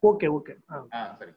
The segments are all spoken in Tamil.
ஓகே ஓகே ஆ சரி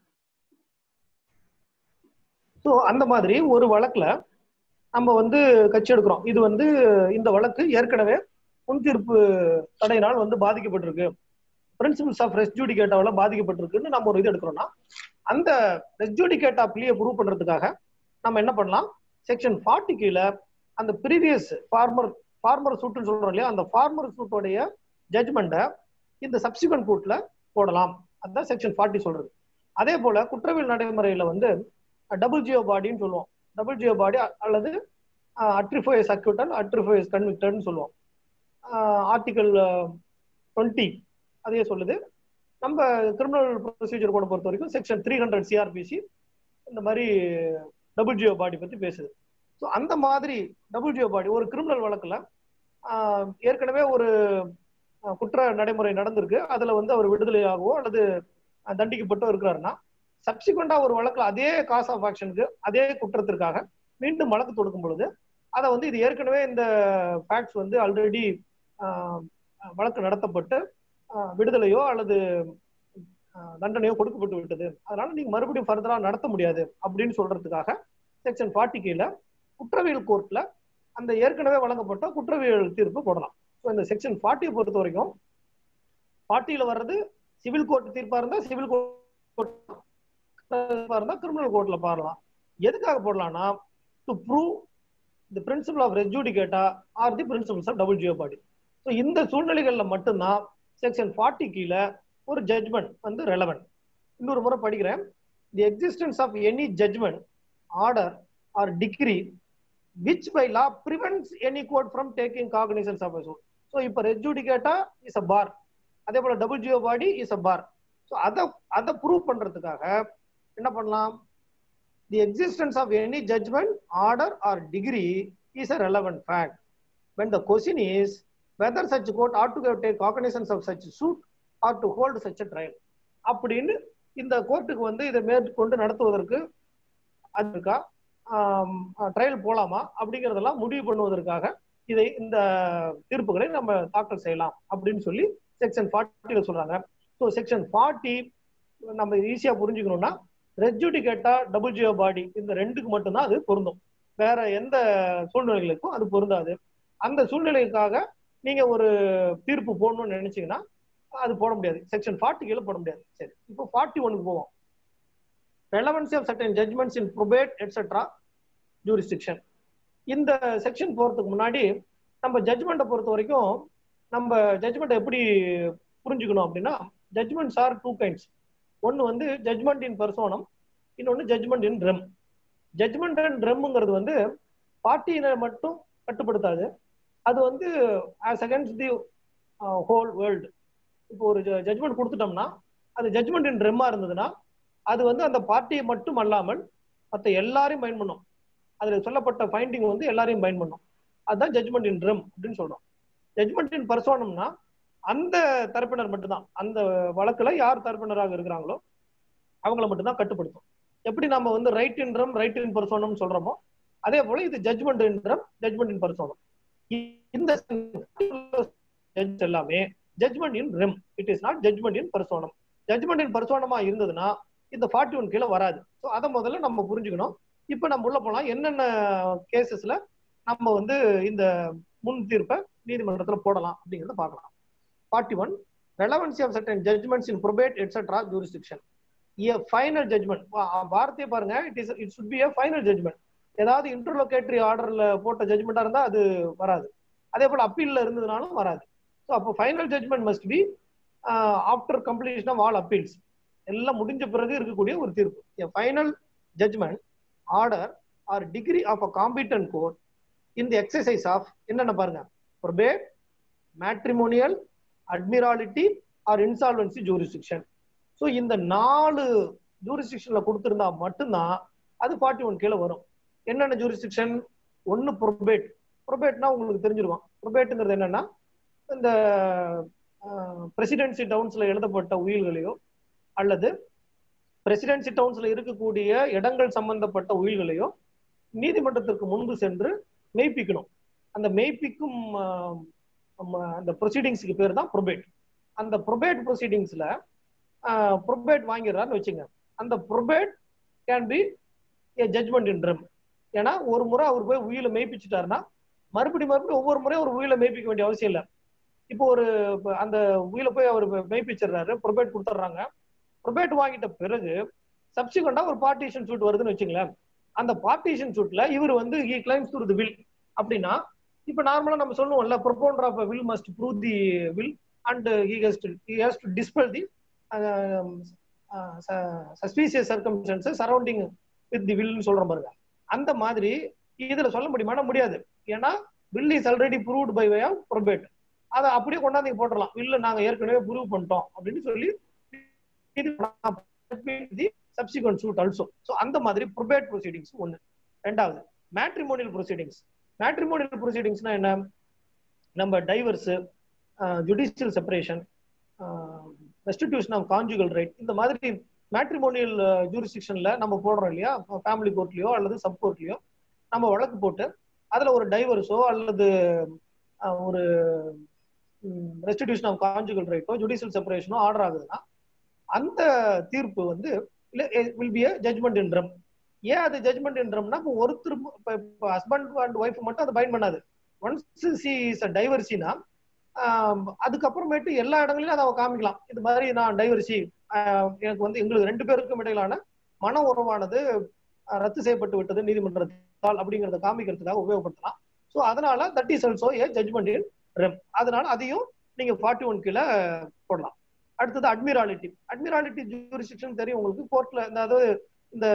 ஸோ அந்த மாதிரி ஒரு வழக்குல நம்ம வந்து கட்சி எடுக்கிறோம் இது வந்து இந்த வழக்கு ஏற்கனவே முன் தீர்ப்பு தடையினால் வந்து பாதிக்கப்பட்டிருக்கு பிரின்சிபல்ஸ் ஆஃப் ரெஸ்ஜூடிகேட்டாவில் பாதிக்கப்பட்டிருக்குன்னு நம்ம ஒரு இது எடுக்கிறோம்னா அந்த ரெஸ்ஜூடிகேட்டா பிள்ளையை ப்ரூவ் பண்றதுக்காக நம்ம என்ன பண்ணலாம் செக்ஷன் ஃபார்ட்டி கீழே அந்த ப்ரீவியஸ் ஃபார்மர் ஃபார்மர் சூட்டுன்னு சொல்றோம் இல்லையா அந்த ஃபார்மர் சூட்டோடைய ஜட்மெண்ட்டை இந்த சப்சிக்வெண்ட் கோர்ட்ல போடலாம் அதுதான் செக்ஷன் ஃபார்ட்டி சொல்றது அதே போல குற்றவியல் நடைமுறையில வந்து டபுள் ஜியோ பாடின்னு சொல்லுவோம் டபுள் ஜியோ பாடி அல்லது அட்ரிஃபோயஸ் அக்யூட்டன் அட்ரிஃபோயஸ் கன்விக்டட்னு சொல்லுவோம் ஆர்டிகல் டுவெண்ட்டி அதையே சொல்லுது நம்ம கிரிமினல் ப்ரொசீஜர் கூட பொறுத்த வரைக்கும் செக்ஷன் த்ரீ ஹண்ட்ரட் சிஆர்பிசி இந்த மாதிரி டபுள் ஜியோ பாடி பத்தி பேசுது ஸோ அந்த மாதிரி டபுள் ஜியோ பாடி ஒரு கிரிமினல் வழக்குல ஆஹ், ஏற்கனவே ஒரு ஆஹ், குற்ற நடைமுறை நடந்திருக்கு அதுல வந்து அவர் விடுதலையாகவோ அல்லது ஆஹ், தண்டிக்கப்பட்டோ இருக்கிறாருன்னா சப்சிக்வெண்டா ஒரு வழக்குல அதே காஸ் ஆஃப் ஆக்ஷனுக்கு அதே குற்றத்திற்காக மீண்டும் வழக்கு தொடுக்கும் பொழுது அதை வந்து இது ஏற்கனவே இந்த ஃபேக்ட்ஸ் வந்து ஆல்ரெடி வழக்கு நடத்தப்பட்டு ஆஹ், விடுதலையோ அல்லது ஆஹ், தண்டனையோ கொடுக்கப்பட்டு விட்டது அதனால நீங்க மறுபடியும் ஃபர்தரா நடத்த முடியாது அப்படின்னு சொல்றதுக்காக செக்ஷன் ஃபார்ட்டி கீழ குற்றவியல் கோர்ட்ல அந்த ஏற்கனவே வழங்கப்பட்ட குற்றவியல் தீர்ப்பு போடலாம் ஸோ இந்த செக்ஷன் ஃபார்ட்டியை பொறுத்த வரைக்கும் ஃபார்ட்டியில வர்றது சிவில் கோர்ட் தீர்ப்பா இருந்தா சிவில் கோர்ட் இருந்தா கிரிமினல் கோர்ட்ல பாடலாம் எதுக்காக போடலாம்னா to prove the principle of res judicata or the principles of double jeopardy so இந்த சூழ்நிலைகள்ல மட்டும்தான் செக்ஷன் ஃபார்ட்டி கீழே ஒரு ஜட்மெண்ட் வந்து ரெலவென்ட் இன்னொரு முறை படிக்கிறேன் the existence of any judgment order or decree which by law prevents any court from taking cognizance of suit so இப்போ ரெஜூடிகேட்டா இஸ் அ பார் அதே போல double jeopardy is a bar so அதை அதை ப்ரூவ் பண்றதுக்காக என்ன பண்ணலாம் the existence of any judgment order or decree is a relevant fact when the question is whether such court ought to take cognizance of such suit or to hold such a trial அப்படின்னு இந்த கோர்ட்டுக்கு வந்து இதை மேற்கொண்டு நடத்துவதற்கு அது இருக்கா ட்ரையல் போலாமா அப்படிங்கறதெல்லாம் முடிவு பண்ணுவதற்காக இதை இந்த தீர்ப்புகளை நம்ம தாக்கல் செய்யலாம் அப்படின்னு சொல்லி செக்ஷன் ஃபார்ட்டியில சொல்றாங்க ஸோ செக்ஷன் ஃபார்ட்டி நம்ம ஈஸியா புரிஞ்சுக்கணும்னா ரெஜுடிகேட்டா டபுள் ஜியோ பாடி இந்த ரெண்டுக்கு மட்டும்தான் அது பொருந்தும் வேற எந்த சூழ்நிலைகளுக்கும் அது பொருந்தாது அந்த சூழ்நிலைக்காக நீங்க ஒரு தீர்ப்பு போடணும்னு நினைச்சீங்கன்னா அது போட முடியாது செக்ஷன் ஃபார்ட்டி கீழே போட முடியாது சரி இப்போ ஃபார்ட்டி ஒனுக்கு போவோம் relevancy of certain judgments in probate etcetera jurisdiction இந்த செக்ஷன் போறதுக்கு முன்னாடி நம்ம ஜட்மெண்ட்டை பொறுத்த வரைக்கும் நம்ம ஜட்மெண்ட் எப்படி புரிஞ்சுக்கணும் அப்படின்னா ஜட்மெண்ட்ஸ் ஆர் டூ கைண்ட்ஸ் ஒன்று வந்து ஜட்மெண்ட் இன் பர்சோனம் இன்னொன்று judgment in rem judgment and ரெம்ங்கிறது வந்து பார்ட்டியினை மட்டும் கட்டுப்படுத்தாது அது வந்து as against the whole world இப்போ ஒரு ஜட்மெண்ட் கொடுத்துட்டோம்னா அது ஜட்மெண்ட் இன் ரெம்மா இருந்ததுன்னா அது வந்து அந்த பார்ட்டியை மட்டும் அல்லாமல் மற்ற எல்லாரையும் பயன் பண்ணும் அதுல சொல்லப்பட்ட ஃபைண்டிங் வந்து எல்லாரையும் பயன் பண்ணும் அதுதான் ஜட்மெண்ட் இன் ரெம் அப்படின்னு சொல்றோம் ஜட்மெண்ட் இன் பர்சோனம்னா அந்த தரப்பினர் மட்டும்தான் அந்த வழக்குல யார் தரப்பினராக இருக்கிறாங்களோ அவங்கள மட்டும்தான் கட்டுப்படுத்தும் எப்படி நம்ம வந்து right in rem right in personam சொல்றோமோ அதே போல இது judgment in rem judgment in personam இந்த எல்லாமே judgment in rem it is not judgment in personam judgment in பர்சோனமா இருந்ததுன்னா இந்த ஃபார்ட்டி ஒன் கீழே வராது ஸோ அதை முதல்ல நம்ம புரிஞ்சுக்கணும் இப்போ நம்ம உள்ள போலாம் என்னென்ன கேசஸ்ல நம்ம வந்து இந்த முன் தீர்ப்பை நீதிமன்றத்துல போடலாம் அப்படிங்கறத பார்க்கலாம் forty one relevancy of certain judgments in probate etcetera jurisdiction a final judgment வார்த்தையை பாருங்க it is it should be a final judgment ஏதாவது இன்டர்லொகேட்டரி ஆர்டர்ல போட்ட ஜட்மெண்டா இருந்தா அது வராது அதே போல அப்பீல்ல இருந்ததுனாலும் வராது ஸோ அப்போ final judgment must be after completion of all appeals எல்லாம் முடிஞ்ச பிறகு இருக்கக்கூடிய ஒரு தீர்ப்பு a final judgment order or decree of a competent court in the exercise of என்னென்ன பாருங்க probate matrimonial admiralty or insolvency jurisdiction so இந்த நாலு ஜூரிஸ்டிக்ஷன்ல கொடுத்திருந்தா மட்டும்தான் அது ஃபார்ட்டி ஒன் கீழே வரும் என்னென்ன ஜூரிஸ்டிக்ஷன் ஒன்னு ப்ரொபேட் ப்ரொபேட்னா உங்களுக்கு தெரிஞ்சிருக்கும் ப்ரொபேட்டுங்கிறது என்னன்னா இந்த பிரசிடென்சி டவுன்ஸ்ல எழுதப்பட்ட உயில்களையோ அல்லது பிரசிடென்சி டவுன்ஸ்ல இருக்கக்கூடிய இடங்கள் சம்பந்தப்பட்ட உயில்களையோ நீதிமன்றத்திற்கு முன்பு சென்று மெய்ப்பிக்கணும் அந்த மெய்ப்பிக்கும் அந்த ப்ரொசீடிங்ஸ்க்கு பேர் தான் ப்ரொபேட் அந்த ப்ரொபேட் ப்ரொசீடிங்ஸ்ல ப்ரொபேட் வாங்கிடுறாருன்னு வச்சுங்க அந்த probate can be a judgment in rem ஏன்னா ஒரு முறை அவர் போய் உயில மெய்ப்பிச்சுட்டாருன்னா மறுபடியும் மறுபடியும் ஒவ்வொரு முறையும் ஒரு உயில மெய்ப்பிக்க வேண்டிய அவசியம் இல்லை இப்போ ஒரு இப்ப அந்த உயில போய் அவர் மெய்ப்பிச்சிடுறாரு ப்ரொபேட் கொடுத்துட்றாங்க ப்ரொபேட் வாங்கிட்ட பிறகு சப்சிக்வெண்டா ஒரு பார்ட்டிஷன் சூட் வருதுன்னு வச்சுங்களேன் அந்த பார்ட்டிஷன் சூட்ல இவர் வந்து he claims to the will அப்படின்னா இப்ப நார்மலா நம்ம சொல்லுவோம்ல propounder of will must prove the will and he has to he has to dispel the suspicious circumstances surrounding with the வில்னு சொல்ற பாருங்க அந்த மாதிரி இதுல சொல்ல முடியுமா முடியாது ஏன்னா will is already proved by way of probate அதை அப்படியே கொண்டாந்து இங்க போட்டுடலாம் வில்ல நாங்க ஏற்கனவே ப்ரூவ் பண்ணிட்டோம் அப்படின்னு சொல்லி இது சப்சிக்வன்ட் சூட் ஆல்சோ ஸோ அந்த மாதிரி ப்ரொபேட் ப்ரொசீடிங்ஸ் ஒன்று ரெண்டாவது மேட்ரிமோனியல் ப்ரொசீடிங்ஸ் மேட்ரிமோனியல் ப்ரொசீடிங்ஸ்னா என்ன நம்ம divorce judicial separation restitution of conjugal right இந்த மாதிரி மேட்ரிமோனியல் ஜூரிஸ்டிக்ஷன்ல நம்ம போடுறோம் இல்லையா ஃபேமிலி கோர்ட்லயோ அல்லது சப் கோர்ட்லயோ நம்ம வழக்கு போட்டு அதுல ஒரு டைவர்ஸோ அல்லது ஒரு ரெஸ்டிடியூஷன் ஆஃப் கான்ஜுகல் ரைட்டோ ஜுடிஷியல் செப்பரேஷனோ ஆர்டர் ஆகுதுன்னா அந்த தீர்ப்பு வந்து வில் பி அ ஜட்மெண்ட் என்றம் ஏன் அது ஜட்மெண்ட் என்றம்னா இப்போ ஒருத்தர் இப்போ ஹஸ்பண்ட் அண்ட் ஒய்ஃப் மட்டும் அதை பைண்ட் பண்ணாது ஒன்ஸ் சி இஸ் அ டைவர்சினா அதுக்கப்புறமேட்டு எல்லா இடங்களிலும் அதை காமிக்கலாம் இது மாதிரி நான் டைவர்சி எனக்கு வந்து எங்களுக்கு ரெண்டு பேருக்கும் இடையிலான மன உறவானது ரத்து செய்யப்பட்டு விட்டது நீதிமன்றத்தால் அப்படிங்கிறத காமிக்கிறதுக்காக உபயோகப்படுத்தலாம் ஸோ அதனால that is also a judgment in rem அதனால அதையும் நீங்க ஃபார்ட்டி ஒன் கீழே போடலாம் அடுத்தது அட்மிராலிட்டி அட்மிராலிட்டி ஜூரிஸ்டிக்ஷன் தெரியும் உங்களுக்கு கோர்ட்ல அதாவது இந்த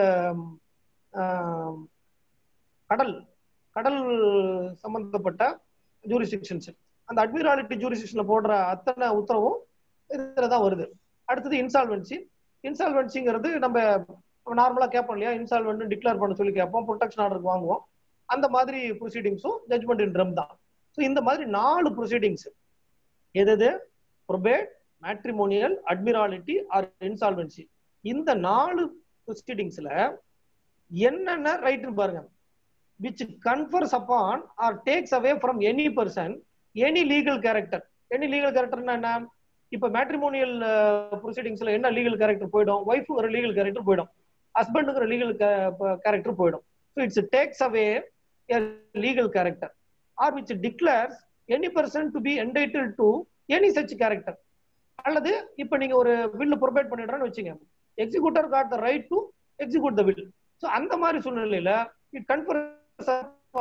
கடல் கடல் சம்பந்தப்பட்ட ஜூரிஸ்டிக்ஷன்ஸ் அந்த அட்மிராலிட்டி ஜூரிஸ்டிக்ஷன்ல போடுற அத்தனை உத்தரவும் இதுல தான் வருது அடுத்தது இன்சால்வென்சி இன்சால்வென்சிங்கிறது நம்ம நார்மலா கேட்போம் இல்லையா இன்சால்வென்ட் டிக்ளேர் பண்ண சொல்லி கேட்போம் ப்ரொடெக்ஷன் ஆர்டருக்கு வாங்குவோம் அந்த மாதிரி ப்ரொசீடிங்ஸும் ஜட்மெண்ட் இன் ட்ரம் தான் ஸோ இந்த மாதிரி நாலு ப்ரொசீடிங்ஸ் எது probate matrimonial admiralty or insolvency இந்த நாலு ப்ரொசீடிங்ஸ்ல என்னென்ன ரைட்னு பாருங்க which confers upon or takes away from any person any legal character any legal கேரக்டர்னா என்ன இப்ப மேட்ரிமோனியல் ப்ரொசீடிங்ஸ்ல என்ன லீகல் கேரக்டர் போயிடும் ஒய்ஃப் ஒரு லீகல் கேரக்டர் போயிடும் ஹஸ்பண்டுங்கிற லீகல் கேரக்டர் போயிடும் so it's takes away legal character or which declares any person to be entitled to any such character அல்லது இப்ப நீங்க ஒரு வில்லு ப்ரொவைட் பண்ணிடுறேன்னு வச்சுங்க executor got the right to execute the will so அந்த மாதிரி சூழ்நிலையில இட் கன்ஃபர்ஸ்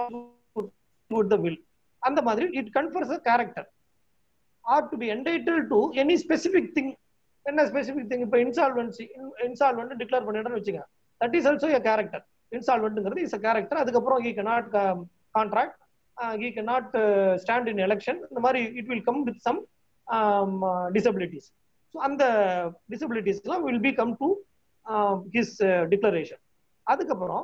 த வில் அந்த மாதிரி it confers a character or to be entitled to any specific thing என்ன ஸ்பெசிபிக் திங் இப்போ இன்சால்வன்சி இன்சால்வெண்ட் டிக்ளேர் பண்ணிடுறேன்னு வச்சுங்க தட் இஸ் ஆல்சோ எ கேரக்டர் இன்சால்வெண்ட்ங்கிறது இஸ் அ கேரக்டர் அதுக்கப்புறம் he cannot contract he cannot stand in election இந்த மாதிரி it will come with some disabilities so அந்த டிசபிலிட்டிஸ்லாம் will be come to his declaration அதுக்கப்புறம்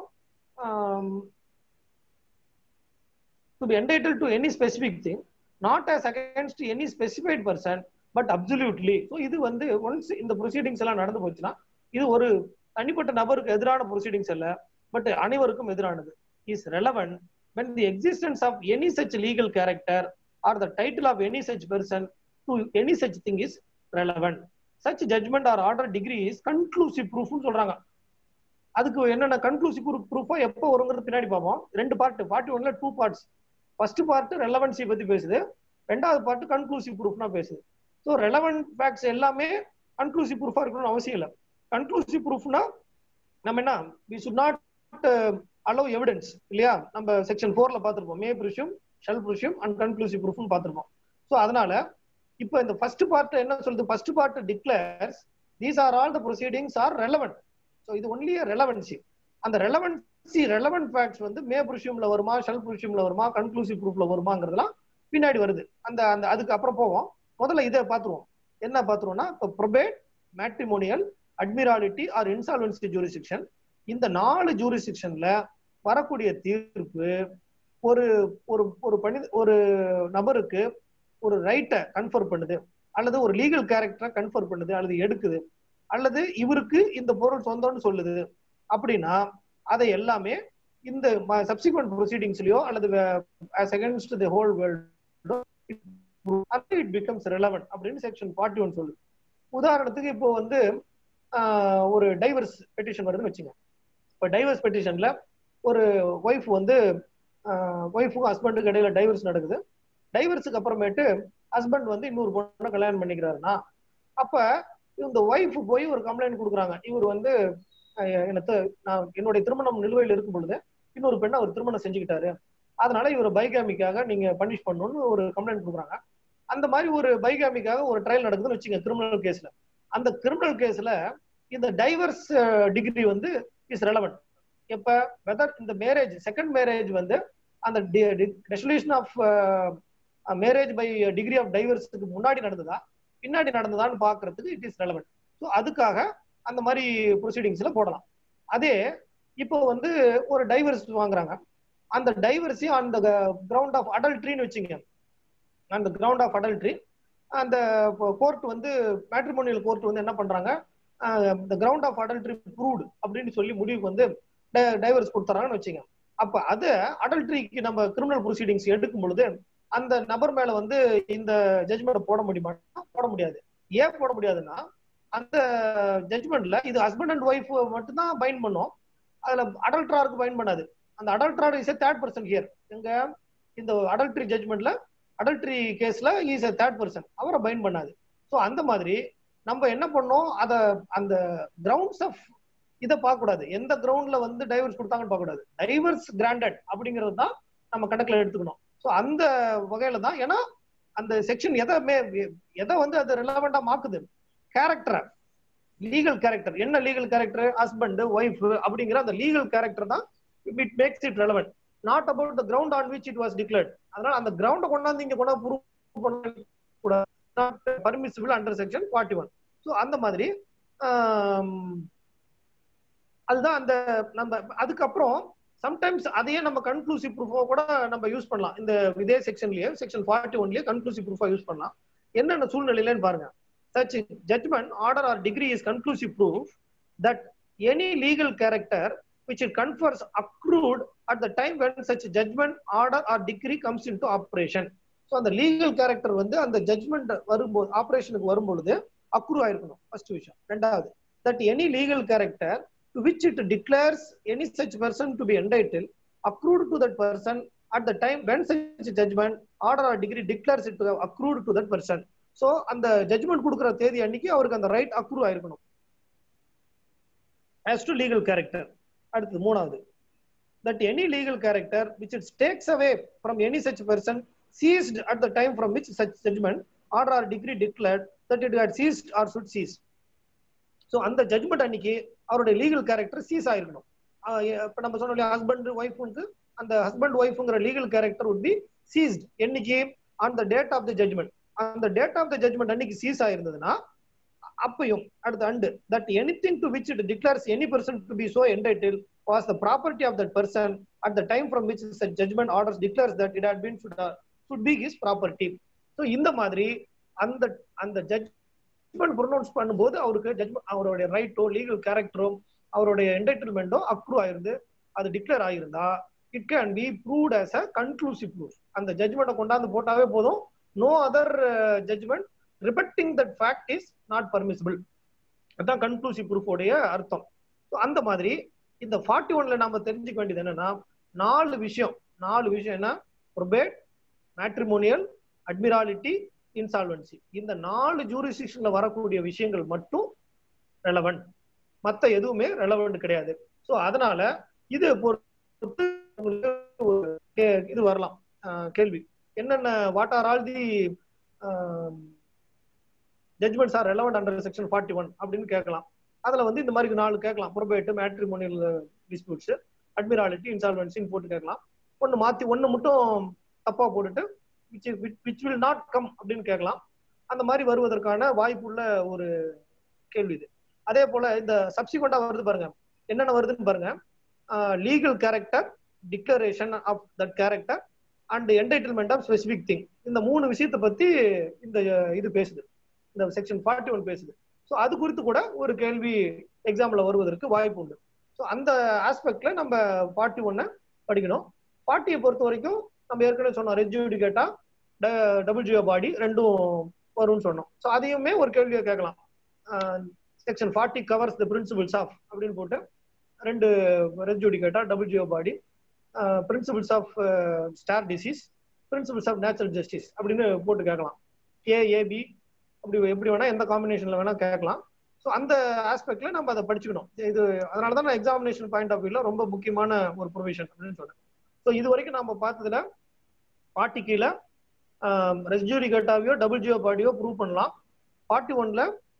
to be entitled to any specific thing not as against any specified person but absolutely so இது வந்து ஒன்ஸ் இந்த ப்ரொசீடிங்ஸ் எல்லாம் நடந்து போச்சுன்னா இது ஒரு தனிப்பட்ட நபருக்கு எதிரான ப்ரொசீடிங்ஸ் அல்ல பட் அனைவருக்கும் எதிரானது is relevant when the existence of any such legal character or the title of any such person to any such thing is relevant. Such judgment or order degree is conclusive proof சொல்றாங்க அதுக்கு என்னென்ன கன்க்ளூசிவ் ப்ரூஃபா எப்போ வருங்கிறது பின்னாடி பார்ப்போம் ரெண்டு பார்ட் ஃபார்ட்டி ஒன்ல two parts first part relevancy பத்தி பேசுது ரெண்டாவது பார்ட் கன்க்ளூசிவ் ப்ரூஃப்னா பேசுது ஸோ ரெலவென்ட் ஃபேக்ட்ஸ் எல்லாமே கன்க்ளூசிவ் ப்ரூஃபா இருக்கணும்னு அவசியம் இல்லை கன்க்ளூசிவ் ப்ரூஃப்னா நம்ம என்ன we should not allow evidence இல்லையா நம்ம செக்ஷன் ஃபோர்ல பார்த்துருப்போம் may presume shall presume and conclusive ப்ரூஃப்னு பார்த்துருப்போம் ஸோ அதனால இப்போ இந்த ஃபர்ஸ்ட் பார்ட் என்ன சொல்லுது first part declares these are all the proceedings are relevant so இது ஒன்லி ரெலவென்சி அந்த ரெலவென்சி ரெலவென்ட் ஃபேக்ட்ஸ் வந்து மே ப்ரூஷியம்ல வருமா ஷெல் ப்ரூஷியம்ல வருமா கன்க்ளூசிவ் ப்ரூஃப்ல வருமாங்கிறதுலாம் பின்னாடி வருது அந்த அந்த அதுக்கு அப்புறம் போவோம் முதல்ல இதை பார்த்துருவோம் என்ன பார்த்துருவோம்னா இப்போ probate matrimonial admiralty or insolvency jurisdiction இந்த நாலு ஜூரிசிக்ஷன்ல வரக்கூடிய தீர்ப்பு ஒரு ஒரு ஒரு பணி ஒரு நபருக்கு ஒரு ரைட்டை கன்ஃபர் பண்ணுது அல்லது ஒரு லீகல் கேரக்டரை கன்ஃபர் பண்ணுது அல்லது எடுக்குது அல்லது இவருக்கு இந்த பொருள் சொந்தம்னு சொல்லுது அப்படின்னா அதை எல்லாமே இந்த சப்சிக்வெண்ட் ப்ரொசீடிங்ஸ்லயோ அல்லது அகேன்ஸ்ட் தி ஹோல் வேர்ல்டோ இட் பிகம்ஸ் ரெலவென்ட் அப்படின்னு செக்ஷன் ஃபார்ட்டி ஒன் சொல்லுது உதாரணத்துக்கு இப்போ வந்து ஆஹ், ஒரு டைவர்ஸ் பெட்டிஷன் வருதுன்னு வச்சுங்க இப்போ டைவர்ஸ் பெட்டிஷன்ல ஒரு ஒய்ஃப் வந்து ஒய்ஃபுக்கும் ஹஸ்பண்டுக்கு இடையில டைவர்ஸ் நடக்குது டைவர்ஸுக்கு அப்புறமேட்டு ஹஸ்பண்ட் வந்து இன்னொரு பொண்ணை கல்யாணம் பண்ணிக்கிறாருன்னா அப்ப இந்த ஒய்ஃப் போய் ஒரு கம்ப்ளைண்ட் கொடுக்குறாங்க இவர் வந்து அஹ், எனக்கு நான் என்னுடைய திருமணம் நிலுவையில் இருக்கும் பொழுது இன்னொரு பெண்ணை அவர் திருமணம் செஞ்சுக்கிட்டாரு அதனால இவர் பைகாமிக்காக நீங்க பனிஷ் பண்ணணும்னு ஒரு கம்ப்ளைண்ட் கொடுக்குறாங்க அந்த மாதிரி ஒரு பைகாமிக்காக ஒரு ட்ரையல் நடக்குதுன்னு வச்சுங்க கிரிமினல் கேஸ்ல அந்த கிரிமினல் கேஸ்ல இந்த டைவர்ஸ் டிகிரி வந்து இஸ் ரெலவென்ட் இப்ப வெதர் இந்த மேரேஜ் செகண்ட் மேரேஜ் வந்து அந்த dissolution of marriage by decree of டைவர்ஸுக்கு முன்னாடி நடந்ததா பின்னாடி நடந்ததான்னு பாக்குறதுக்கு இட் இஸ் ரெலவென்ட் ஸோ அதுக்காக அந்த மாதிரி ப்ரொசீடிங்ஸ்ல போடலாம் அதே இப்போ வந்து ஒரு டைவர்ஸ் வாங்குறாங்க அந்த டைவர்ஸி அந்த கிரவுண்ட் ஆஃப் அடல்ட்ரின்னு வச்சுங்க அந்த கிரவுண்ட் ஆஃப் அடல்ட்ரி அந்த கோர்ட் வந்து மேட்ரிமோனியல் கோர்ட் வந்து என்ன பண்றாங்க இந்த கிரவுண்ட் ஆஃப் அடல்ட்ரி ப்ரூவ்டு அப்படின்னு சொல்லி முடிவுக்கு வந்து டைவர்ஸ் கொடுத்துறாங்கன்னு வச்சுங்க அப்ப அது அடல்ட்ரிக்கு நம்ம கிரிமினல் ப்ரொசீடிங்ஸ் எடுக்கும் பொழுது அந்த நபர் மேல வந்து இந்த ஜட்ஜ்மெண்ட் போட முடியுமா போட முடியாது ஏன் போட முடியாதுன்னா அந்த ஜட்ஜ்மெண்ட்ல இது ஹஸ்பண்ட் அண்ட் ஒய்ஃப் மட்டும்தான் பைண்ட் பண்ணும் அதுல அடல்ட்ராருக்கு பைண்ட் பண்ணாது அந்த adulterer is third person here எங்க இந்த அடல்ட்ரி ஜட்ஜ்மெண்ட்ல அடல்ட்ரி கேஸ்ல இஸ் தேர்ட் பர்சன் அவரை பைண்ட் பண்ணாது ஸோ அந்த மாதிரி நம்ம என்ன பண்ணோம் அத அந்த கிரவுண்ட்ஸ் ஆஃப் இதை பார்க்க கூடாது எந்த கிரவுண்ட்ல வந்து டைவர்ஸ் கொடுத்தாங்கன்னு பார்க்க கூடாது டைவர்ஸ் கிராண்டட் அப்படிங்கிறது தான் நம்ம கணக்குல எடுத்துக்கணும் ஸோ அந்த வகையில தான் ஏன்னா அந்த செக்ஷன் எதை மே எதை வந்து அது ரிலவெண்டா மாக்குது கேரக்டரை லீகல் கேரக்டர் என்ன லீகல் கேரக்டர் ஹஸ்பண்ட் ஒய்ஃப் அப்படிங்கிற அந்த லீகல் கேரக்டர் தான் it makes it relevant not about the ground on which it was declared அதனால அந்த கிரவுண்டை கொண்டாந்து இங்க கொண்டாந்து ப்ரூவ் பண்ண கூடாது permissible under section forty one so அந்த மாதிரி அதுதான் அந்த நம்ம அதுக்கப்புறம் சம்டைம்ஸ் அதையே நம்ம கன்க்ளூசிவ் ப்ரூஃபோ கூட நம்ம யூஸ் பண்ணலாம் இந்த இதே செக்ஷன்லயே செக்ஷன் ஃபார்ட்டி ஒன்லயே கன்க்ளூசிவ் ப்ரூஃபா யூஸ் பண்ணலாம் என்னென்ன சூழ்நிலையிலன்னு பாருங்க such judgment order or degree is conclusive proof that any legal character which it confers accrued at the time when such judgment order or degree comes into operation so அந்த லீகல் கேரக்டர் வந்து அந்த ஜட்மெண்ட் வரும்போது ஆபரேஷனுக்கு வரும்பொழுது அக்ரூ ஆயிருக்கணும் ஃபர்ஸ்ட் விஷயம் ரெண்டாவது that any legal character to which it declares any such person to be entitled accrued to that person at the time when such judgment order or decree declares it accrued to that person so அந்த ஜட்மெண்ட் கொடுக்குற தேதி அன்னைக்கு அவருக்கு அந்த ரைட் அக்ரூ ஆயிருக்கணும் ஆஸ் டு லீகல் கேரக்டர் அடுத்து மூணாவது that any legal character which it takes away from any such person ceased at the time from which such judgment order or decree declared that it had ceased or should cease so அந்த ஜட்மெண்ட் அன்னைக்கு அவருடைய லீகல் கேரக்டர் சீஸ் ஆயிருக்கணும் இப்போ நம்ம சொன்னோம் இல்லையா ஹஸ்பண்ட் ஒய்ஃபுக்கு அந்த ஹஸ்பண்ட் ஒய்ஃபுங்கிற legal character would be ceased என்னைக்கு on the date of the judgment அந்த டேட் ஆஃப் த ஜட்மெண்ட் அன்னைக்கு சீஸ் ஆயிருந்ததுன்னா அப்பையும் அடுத்த and that any thing to which it declares any person to be so entitled was the property of that person at the time from which such judgment orders declares that it had been should should be his property so இந்த மாதிரி அந்த அந்த ஜட்மெண்ட் ப்ரொனவுன்ஸ் பண்ணும்போது அவருக்கு ஜட்மெண்ட் அவருடைய ரைட்டோ லீகல் கேரக்டரோ அவருடைய என்டைட்டில்மெண்ட்டோ அப்ரூவ் ஆயிருந்து அது டிக்ளேர் ஆயிருந்தா it can be proved as a conclusive proof அந்த ஜட்மெண்ட்டை கொண்டாந்து போட்டாவே போதும் no other judgment respecting that fact is not permissible அதுதான் கன்க்ளூசிவ் ப்ரூஃபோடைய அர்த்தம் ஸோ அந்த மாதிரி இந்த ஃபார்ட்டி ஒன்ல நாம தெரிஞ்சுக்க வேண்டியது என்னன்னா நாலு விஷயம் நாலு விஷயம் என்ன ப்ரொபேட் மேட்ரிமோனியல் அட்மிராலிட்டி இன்சால்வன்சி இந்த நாலு ஜூரிஸ்டிக்ஷன்ல வரக்கூடிய விஷயங்கள் மட்டும் ரெலவெண்ட் மற்ற எதுவுமே ரெலவெண்ட் கிடையாது ஸோ அதனால இது பொறுத்து இது வரலாம் கேள்வி என்னென்ன what are all the judgments are relevant under section forty one அப்படின்னு கேட்கலாம் அதுல வந்து இந்த மாதிரி நாலு கேட்கலாம் ப்ரொபேட் மேட்ரிமோனியல் டிஸ்பியூட்ஸ் அட்மிராலிட்டி இன்சால்வன்சின்னு போட்டு கேட்கலாம் ஒன்று மாத்தி ஒன்று மட்டும் தப்பா போட்டுட்டு which which will not come அப்படின்னு கேட்கலாம் அந்த மாதிரி வருவதற்கான வாய்ப்புள்ள ஒரு கேள்வி இது அதே போல இந்த சப்சிக்வெண்டா வருது பாருங்க என்னென்ன வருதுன்னு பாருங்க legal character declaration of that character and entitlement of specific thing இந்த மூணு விஷயத்தை பத்தி இந்த இது பேசுது இந்த செக்ஷன் ஃபார்ட்டி ஒன் பேசுது ஸோ அது குறித்து கூட ஒரு கேள்வி எக்ஸாம்ல வருவதற்கு வாய்ப்பு உண்டு ஸோ அந்த ஆஸ்பெக்ட்ல நம்ம ஃபார்ட்டி ஒன்னை படிக்கணும் ஃபார்ட்டியை பொறுத்த வரைக்கும் நம்ம ஏற்கனவே சொன்னோம் ரெஜூடிகேட்டா டபுள் ஜியோ பாடி ரெண்டும் வரும்னு சொன்னோம் ஸோ அதையுமே ஒரு கேள்வியை கேட்கலாம் section forty covers the principles of அப்படின்னு போட்டு ரெண்டு res judicata double jeopardy principles of stare decisis principles of natural justice அப்படின்னு போட்டு கேட்கலாம் ஏ ஏபி அப்படி எப்படி வேணா எந்த காம்பினேஷன்ல வேணா கேட்கலாம் ஸோ அந்த ஆஸ்பெக்ட்ல நம்ம அதை படிச்சுக்கணும் இது அதனால தான் நான் எக்ஸாமினேஷன் பாயிண்ட் ஆஃப் வியூல ரொம்ப முக்கியமான ஒரு ப்ரொவிஷன் அப்படின்னு சொல்றேன் ஸோ இது வரைக்கும் நம்ம பார்த்ததுல பாட்டி கீழே ரெஸ்ஜூரி கட்டாவியோ டபுள் ஜியோ பாடியோ ப்ரூவ் பண்ணலாம் பார்ட்டி ஒன்ல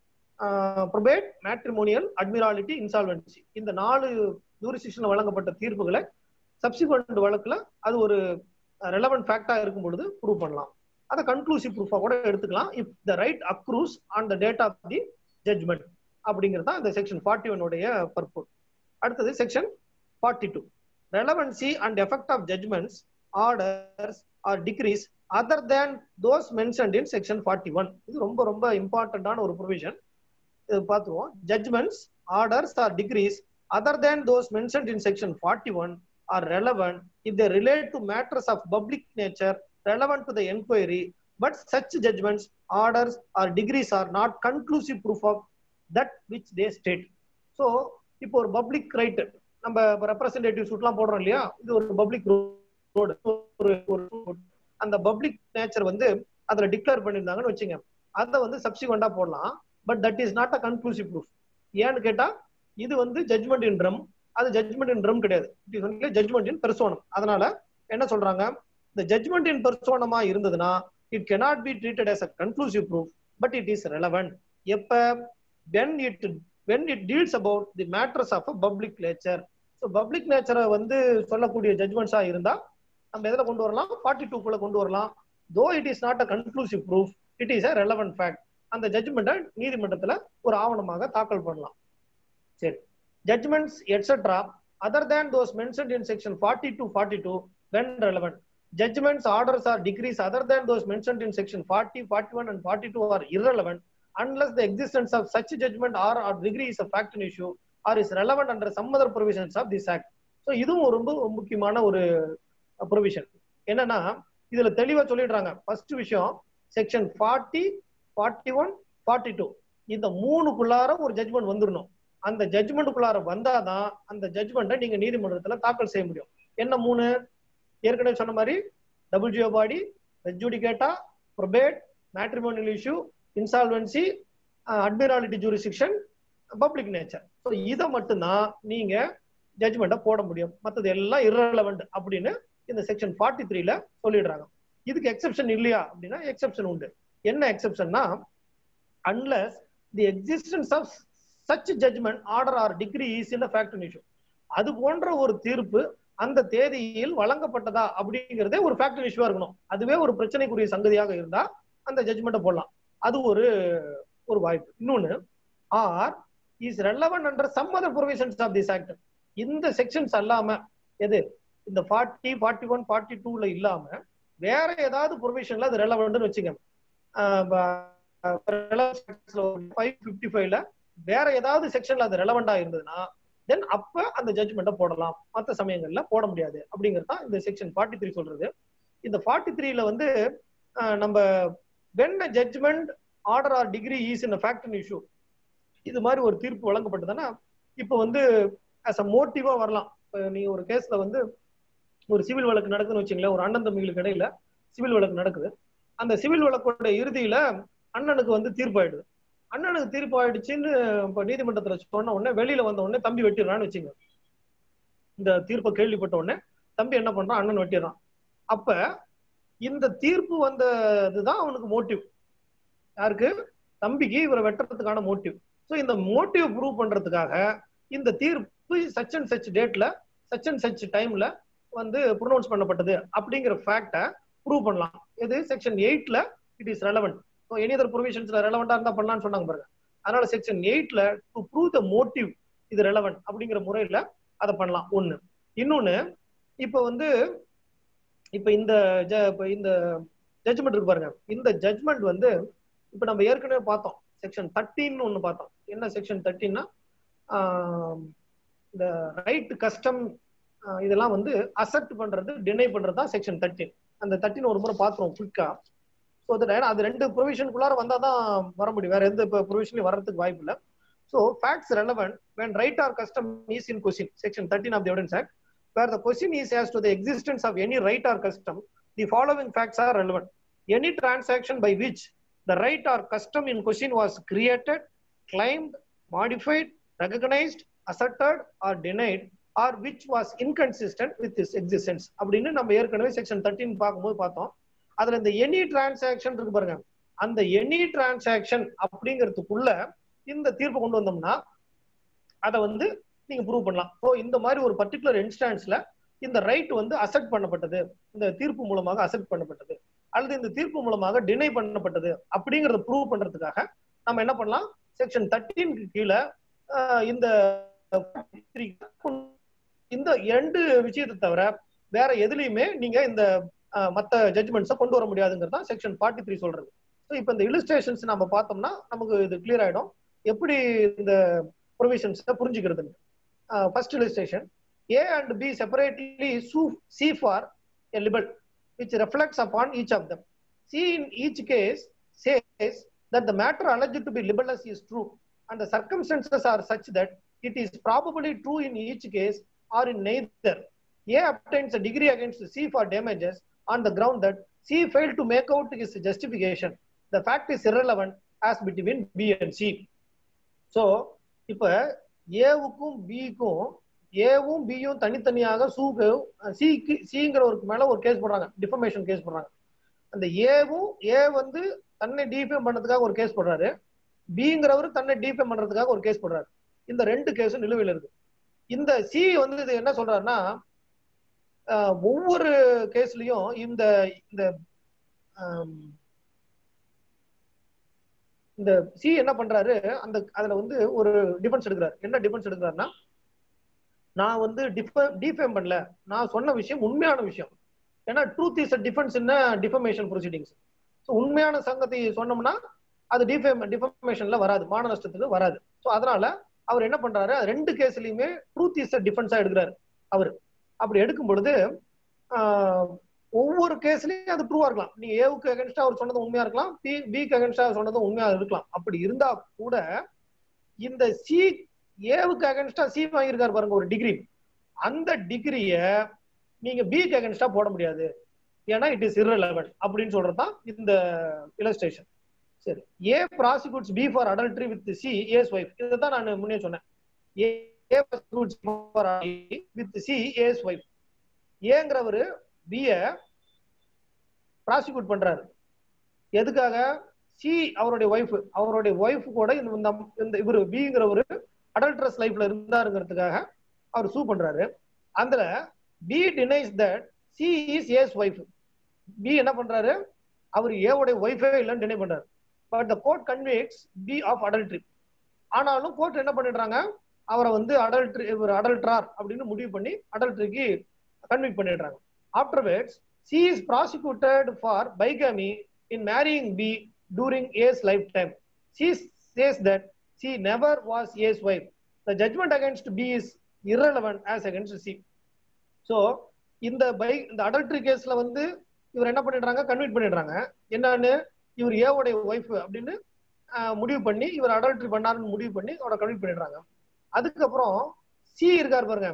ப்ரொபேட் மேட்ரிமோனியல் அட்மிராலிட்டி இன்சால்வன்சி இந்த நாலு ஜூரிசிஷன்ல வழங்கப்பட்ட தீர்ப்புகளை சப்சிக்வெண்ட் வழக்குல அது ஒரு ரெலவெண்ட் ஃபேக்டா இருக்கும் பொழுது ப்ரூவ் பண்ணலாம் அதை கன்க்ளூசிவ் ப்ரூஃபா கூட எடுத்துக்கலாம் if the right accrues on the date of the judgment அப்படிங்கிறது தான் இந்த செக்ஷன் ஃபார்ட்டி ஒன்னுடைய பர்போஸ் அடுத்தது section forty two relevancy and effect of judgments orders or decrees other than those mentioned in section forty one இது ரொம்ப ரொம்ப இம்பார்ட்டன்டான ஒரு ப்ரொவிஷன் இது பார்த்துருவோம் judgments orders or decrees other than those mentioned in section forty one are relevant if they relate to matters of public nature relevant to the inquiry, but such judgments, orders, or degrees are not conclusive proof of that which they state. So, இப்போ ஒரு பப்ளிக் ரைட் நம்ம ரெப்ரஸன்டேட்டிவ் சூட்லாம் போடுறோம் இல்லையா இது ஒரு பப்ளிக் ரோடு ஒரு ஒரு அந்த பப்ளிக் நேச்சர் வந்து அதுல டிக்ளேர் பண்ணியிருந்தாங்கன்னு வச்சுங்க அதை வந்து சப்சிக்வெண்டா போடலாம் but that is not a conclusive proof ஏன்னு கேட்டா இது வந்து ஜட்மெண்ட் இன் ட்ரம் அது ஜட்மெண்ட் இன் ட்ரம் கிடையாது it is only judgment in personam அதனால என்ன சொல்றாங்க இந்த ஜட்மெண்ட் இன் பெர்சோனமா இருந்ததுன்னா it cannot be treated as a conclusive proof but it is relevant எப்ப when it when it deals about the matters of a public nature so public நேச்சரை வந்து சொல்லக்கூடிய ஜட்மெண்ட்ஸா இருந்தா நம்ம எதில் கொண்டு வரலாம் ஃபார்ட்டி டூக்குள்ள கொண்டு வரலாம் though it is not a conclusive proof it is a relevant fact அந்த ஜட்மெண்ட்டை நீதிமன்றத்துல ஒரு ஆவணமாக தாக்கல் பண்ணலாம் சரி judgments etcetera other than those mentioned in section forty two forty two when relevant judgments, orders, or decrees other than those mentioned in section 40, 41, and 42 are irrelevant unless the existence of such judgment or, or degree is a fact and issue or is relevant under some other provisions of this act. So இதுவும் ரொம்ப முக்கியமான ஒரு ப்ரொவிஷன் என்னன்னா இதுல தெளிவா சொல்லிடுறாங்க ஃபர்ஸ்ட் விஷயம் section forty forty one forty two இந்த மூணுக்குள்ளார ஒரு ஜட்மெண்ட் வந்துடணும் அந்த ஜட்மெண்ட்டுக்குள்ளார வந்தாதான் அந்த ஜட்மெண்ட்டை நீங்க நீதிமன்றத்துல தாக்கல் செய்ய முடியும் என்ன மூணு ஏற்கனவே சொன்ன மாதிரி double jeopardy res judicata probate matrimonial issue insolvency admiralty jurisdiction public nature so இதை மட்டும்தான் நீங்க ஜட்மெண்ட்டை போட முடியும் மற்றது எல்லாம் இரலவெண்ட் அப்படின்னு இந்த செக்ஷன் ஃபார்ட்டி த்ரீல சொல்லிடுறாங்க இதுக்கு எக்ஸெப்ஷன் இல்லையா அப்படின்னா எக்ஸெப்ஷன் உண்டு என்ன எக்ஸெப்ஷன்னா unless the existence of such judgment order or decree is in fact issue அது போன்ற ஒரு தீர்ப்பு அந்த தேதியில் வழங்கப்பட்டதா அப்படிங்கிறதே ஒரு ஃபேக்டர் இஷ்யூவா இருக்கணும் அதுவே ஒரு பிரச்சனைக்குரிய சங்கதியாக இருந்தா அந்த ஜட்மெண்ட்டை போடலாம் அது ஒரு ஒரு வாய்ப்பு இன்னொன்னு or is relevant under some other provisions of this act இந்த செக்ஷன்ஸ் அல்லாம எது இந்த ஃபார்ட்டி ஃபார்ட்டி ஒன் ஃபார்ட்டி டூல இல்லாம வேற ஏதாவது ப்ரொவிஷன்ல அது ரெலவெண்ட்னு வச்சுங்க ஃபைவ் ஃபிஃப்டி ஃபைவ்ல வேற ஏதாவது செக்ஷன்ல அது ரெலவெண்டா இருந்ததுன்னா தென் அப்ப அந்த ஜட்மெண்ட்டை போடலாம் மற்ற சமயங்கள்ல போட முடியாது அப்படிங்கிறது தான் இந்த செக்ஷன் ஃபார்ட்டி த்ரீ சொல்றது இந்த ஃபார்ட்டி த்ரீல வந்து நம்ம when judgment order or decree is in fact issue இது மாதிரி ஒரு தீர்ப்பு வழங்கப்பட்டதுன்னா இப்போ வந்து ஆஸ் அ மோட்டிவா வரலாம் நீங்க ஒரு கேஸ்ல வந்து ஒரு சிவில் வழக்கு நடக்குதுன்னு வச்சுங்களேன் ஒரு அண்ணன் தம்பிகளுக்கு இடையில சிவில் வழக்கு நடக்குது அந்த சிவில் வழக்கோட இறுதியில அண்ணனுக்கு வந்து தீர்ப்பாயிடுது அண்ணனுக்கு தீர்ப்பு ஆயிடுச்சுன்னு இப்ப நீதிமன்றத்துல சொன்ன உடனே வெளியில வந்த உடனே தம்பி வெட்டிடுறான்னு வச்சுங்க இந்த தீர்ப்பை கேள்விப்பட்ட உடனே தம்பி என்ன பண்றான் அண்ணன் வெட்டிடுறான் அப்ப இந்த தீர்ப்பு வந்ததுதான் அவனுக்கு மோட்டிவ் யாருக்கு தம்பிக்கு இவரை வெட்டுறதுக்கான மோட்டிவ் ஸோ இந்த மோட்டிவ் ப்ரூவ் பண்றதுக்காக இந்த தீர்ப்பு சச் அண்ட் சச் டேட்ல சச் அண்ட் சச் டைம்ல வந்து ப்ரொனவுன்ஸ் பண்ணப்பட்டது அப்படிங்கிற ஃபேக்டை ப்ரூவ் பண்ணலாம் இது செக்ஷன் எயிட்ல it is relevant so any other ப்ரொவிஷன்ஸ்ல ரெலவெண்டா இருந்தா பண்ணலாம்னு சொன்னாங்க பாருங்க அதனால செக்ஷன் எயிட்ல டு ப்ரூவ் த மோட்டிவ் இது ரெலவென்ட் அப்படிங்கிற முறையில அதை பண்ணலாம் ஒண்ணு இன்னொன்னு இப்ப வந்து இப்ப இந்த இப்ப இந்த ஜட்ஜ்மெண்ட் இருக்கு பாருங்க இந்த ஜட்ஜ்மெண்ட் வந்து இப்ப நம்ம ஏற்கனவே பார்த்தோம் செக்ஷன் தேர்ட்டின்னு ஒண்ணு பார்த்தோம் என்ன செக்ஷன் தேர்ட்டின்னா இந்த ரைட் கஸ்டம் இதெல்லாம் வந்து அசெப்ட் பண்றது டினை பண்றது தான் செக்ஷன் தேர்ட்டின் அந்த தேர்ட்டின் ஒரு முறை பாத்துருவோம் குயிக்கா ஸோ அது அது ரெண்டு ப்ரொவிஷனுக்குள்ளார வந்தால் தான் வர முடியும் வேற எந்த ப்ரொவிஷன்லையும் வர்றதுக்கு வாய்ப்பு இல்லை so facts relevant when right or custom is in question section thirteen of the evidence act where the question is as to the existence of any right or custom the following facts are relevant any transaction by which the right or custom in question was created claimed modified recognised asserted or denied or which was inconsistent with is existence அப்படின்னு நம்ம ஏற்கனவே செக்ஷன் தேர்ட்டின் பார்க்கும்போது பார்த்தோம் அதுல இந்த எனி டிரான்சாக்ஷன் இருக்கு பாருங்க அந்த எனி டிரான்சாக்ஷன் அப்படிங்கிறதுக்குள்ள இந்த தீர்ப்பு கொண்டு வந்தோம்னா அதை வந்து நீங்க ப்ரூவ் பண்ணலாம் ஸோ இந்த மாதிரி ஒரு பர்டிகுலர் இன்ஸ்டான்ஸ்ல இந்த ரைட் வந்து அசெப்ட் பண்ணப்பட்டது இந்த தீர்ப்பு மூலமாக அசெப்ட் பண்ணப்பட்டது அல்லது இந்த தீர்ப்பு மூலமாக டினை பண்ணப்பட்டது அப்படிங்கறத ப்ரூவ் பண்றதுக்காக நம்ம என்ன பண்ணலாம் செக்ஷன் தேர்ட்டீனுக்கு கீழே இந்த இந்த ரெண்டு விஷயத்தை தவிர வேற எதுலையுமே நீங்க இந்த மத்த ஜட்மெண்ட்ஸை கொண்டு வர முடியாதுங்கிறது தான் செக்ஷன் ஃபார்ட்டி த்ரீ சொல்றது ஸோ இப்போ இந்த இலிஸ்ட்ரேஷன்ஸ் நம்ம பார்த்தோம்னா நமக்கு இது கிளியர் ஆயிடும் எப்படி இந்த ப்ரொவிஷன்ஸை புரிஞ்சுக்கிறது first illustration A and B separately sue C for a libel which reflects upon each of them C in each case says that the matter alleged to be libelous is true and the circumstances are such that it is probably true in each case or in neither. A obtains a degree against C for damages on the ground that C failed to make out his justification. The fact is irrelevant as between B and C. So, இப்ப ஏவுக்கும் பிக்கும் ஏவும் பியும் தனித்தனியாக சூக்கு சிக்கு சிங்கிறவருக்கு மேல ஒரு கேஸ் போடுறாங்க டிஃபர்மேஷன் கேஸ் போடுறாங்க அந்த ஏவும் ஏ வந்து தன்னை டிஃபேம் பண்ணதுக்காக ஒரு கேஸ் போடுறாரு பிங்கிறவர் தன்னை டிஃபேம் பண்றதுக்காக ஒரு கேஸ் போடுறாரு இந்த ரெண்டு கேஸும் நிலுவையில் இருக்கு இந்த சி வந்து இது என்ன சொல்றாருன்னா ஒவ்வொரு கேஸ்லயும் இந்த இந்த இந்த சி என்ன பண்றாரு அந்த அதுல வந்து ஒரு டிஃபென்ஸ் எடுக்கிறாரு என்ன டிஃபென்ஸ் எடுக்கிறாருன்னா நான் வந்து டிஃபேம் பண்ணல நான் சொன்ன விஷயம் உண்மையான விஷயம் ஏன்னா ட்ரூத் இஸ் அ டிஃபென்ஸ் என்ன டிஃபர்மேஷன் ப்ரொசீடிங்ஸ் ஸோ உண்மையான சங்கத்தை சொன்னோம்னா அது டிஃபேம் டிஃபர்மேஷன்ல வராது மான நஷ்டத்துக்கு வராது ஸோ அதனால அவர் என்ன பண்றாரு ரெண்டு கேஸ்லயுமே ட்ரூத் இஸ் அ டிஃபென்ஸா எடுக்கிறாரு அவர் அப்படி எடுக்கும் பொழுது ஒவ்வொரு கேஸ்லயும் அது ட்ரூவா இருக்கலாம் நீங்க ஏவுக்கு அகேன்ஸ்டா அவர் சொன்னது உண்மையா இருக்கலாம் பி பிக்கு அகேன்ஸ்டா சொன்னதும் உண்மையா இருக்கலாம் அப்படி இருந்தா கூட இந்த சி ஏவுக்கு அகேன்ஸ்டா சி வாங்கியிருக்காரு பாருங்க ஒரு டிகிரி அந்த டிகிரிய நீங்க பிக்கு அகேன்ஸ்டா போட முடியாது ஏன்னா இட் இஸ் இரலவென்ட் அப்படின்னு சொல்றது தான் இந்த இலஸ்ட்ரேஷன் சரி A prosecutes B for adultery with C A's wife இதை தான் நான் முன்னே சொன்னேன் A with C A's wife ஏங்கிறவரு பிய ப்ராசிக்யூட் பண்றாரு எதுக்காக சி அவருடைய ஒய்ஃப் அவருடைய ஒய்ஃப் கூட இந்த இந்த இவர் பிங்கிறவரு அடல்ட்ரஸ் லைஃப்ல இருந்தாருங்கிறதுக்காக அவர் சூ பண்றாரு அதுல B denies that C is A's wife B என்ன பண்றாரு அவர் ஏவுடைய ஒய்ஃபே இல்லைன்னு டினை பண்றாரு but the court convicts B of adultery ஆனாலும் கோர்ட் என்ன பண்ணிடுறாங்க அவரை வந்து அடல்ட்ரி இவர் அடல்ட்ரார் அப்படின்னு முடிவு பண்ணி அடல்ட்ரிக்கு கன்விக் பண்ணிடுறாங்க afterwards C is prosecuted for bigamy in marrying B during A's lifetime C says that C never was A's wife the judgment against B is irrelevant as against C so இந்த பை இந்த அடல்ட்ரி கேஸ்ல வந்து இவர் என்ன பண்ணிடுறாங்க கன்விட் பண்ணிடுறாங்க என்னன்னு இவர் ஏவோடைய ஒய்ஃப் அப்படின்னு முடிவு பண்ணி இவர் அடல்ட்ரி பண்ணாருன்னு முடிவு பண்ணி அவரை கன்விட் பண்ணிடுறாங்க அதுக்கப்புறம் சி இருக்கார் பாருங்க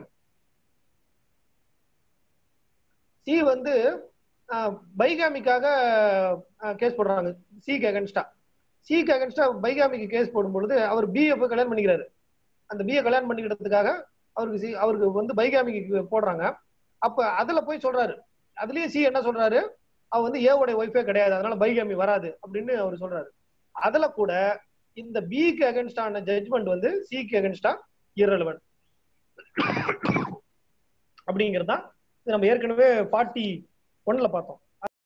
சி வந்து பைகாமிக்காக கேஸ் போடுறாங்க சிக்கு அகன்ஸ்டா சிக்கு அகன்ஸ்டா பைகாமிக்கு கேஸ் போடும் பொழுது அவர் பிஏ போய் கல்யாணம் பண்ணிக்கிறாரு அந்த பிஏ கல்யாணம் பண்ணிக்கிறதுக்காக அவருக்கு சி அவருக்கு வந்து பைகாமிக்கு போடுறாங்க அப்ப அதுல போய் சொல்றாரு அதுலயே சி என்ன சொல்றாரு அவ வந்து ஏவோட ஒய்ஃபே கிடையாது அதனால பைகாமி வராது அப்படின்னு அவர் சொல்றாரு அதுல கூட இந்த பிக்கு அகேன்ஸ்டான ஜட்மெண்ட் வந்து சிக்கு அகேன்ஸ்டா இரலவன் அப்படிங்கிறது தான் நம்ம ஏற்கனவே ஃபார்ட்டி ஒன்ல பார்த்தோம்